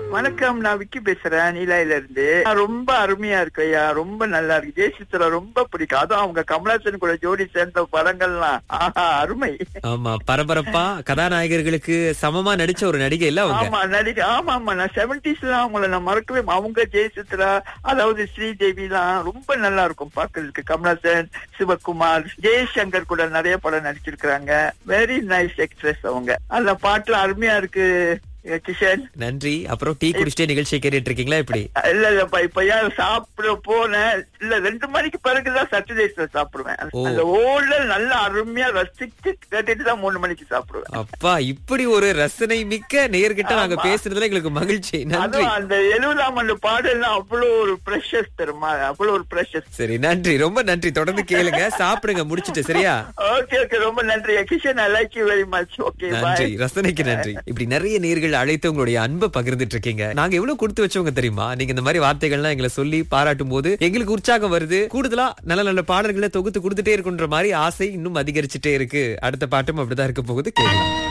வணக்கம் நான் விக்கி பேசுறேன் நீலாயில இருந்து நான் ரொம்ப அருமையா இருக்கு ஐயா ரொம்ப நல்லா இருக்கு ஜெயசித்ரா ரொம்ப பிடிக்கும் அதுவும் அவங்க கமலாசன் கூட ஜோடி சேர்ந்த படங்கள்லாம் ஆஹா அருமை ஆமா பரபரப்பா கதாநாயகர்களுக்கு சமமா நடிச்ச ஒரு நடிகை இல்ல அவங்க ஆமா நடிகை ஆமா ஆமா நான் செவன்டிஸ்ல அவங்கள நான் மறக்கவே மா- அவங்க ஜெயசித்ரா அதாவது ஸ்ரீதேவி எல்லாம் ரொம்ப நல்லா இருக்கும் பாக்குறதுக்கு கமலாசன் சிவகுமார் ஜெயசங்கர் கூட நிறைய படம் நடிச்சிருக்காங்க வெரி நைஸ் எக்ட்ரஸ் அவங்க அந்த பாட்டுல அருமையா இருக்கு அஹ் கிஷன் நன்றி அப்புறம் டீ குடிச்சிட்டே நிகழ்ச்சியை கேட்டுட்டு இருக்கீங்களா இப்படி இல்ல இல்லப்பா இப்ப ஏன் சாப்பிட போனேன் இல்ல ரெண்டு மணிக்கு பிறகுதான் சட்டர்டேஸ்ல சாப்பிடுவேன் ஓ. அந்த ஓல்ல நல்ல அருமையா ரசிச்சு கேட்டுட்டு தான் மூணு மணிக்கு சாப்பிடுவேன் அப்பா இப்படி ஒரு ரசனை மிக்க நேர்கிட்ட நாங்க ஆமா. பேசுறதுல எங்களுக்கு மகிழ்ச்சி நன்றி அதுவும் அந்த எழுபதாம் ஆண்டு பாடல்லாம் அவ்வளவு ஒரு ப்ரெஷஸ் தெரியுமா அவ்வளவு ஒரு ப்ரெஷஸ் சரி நன்றி ரொம்ப நன்றி தொடர்ந்து கேளுங்க சாப்பிடுங்க முடிச்சிட்டு சரியா ஓகே ஓகே ரொம்ப நன்றி Kishan I like you very much okay நன்றி பாய் ரசனைக்கு நன்றி இப்படி நிறைய நேர்கள் அழைத்து உங்களுடைய அன்பை பகிர்ந்துட்டு இருக்கீங்க நாங்க எவ்வளவு கொடுத்து வச்சவங்க தெரியுமா நீங்க இந்த மாதிரி வார்த்தைகள்லாம் எங்களை சொல்லி பாராட்டும் போது எங்களுக்கு உற்சாகம் வருது கூடுதலா நல்ல நல்ல பாடல்களை தொகுத்து கொடுத்துட்டே இருக்குன்ற மாதிரி ஆசை இன்னும் அதிகரிச்சுட்டே இருக்கு அடுத்த பாட்டும் அப்படிதான் இருக்க போகுது கேட்கலாம்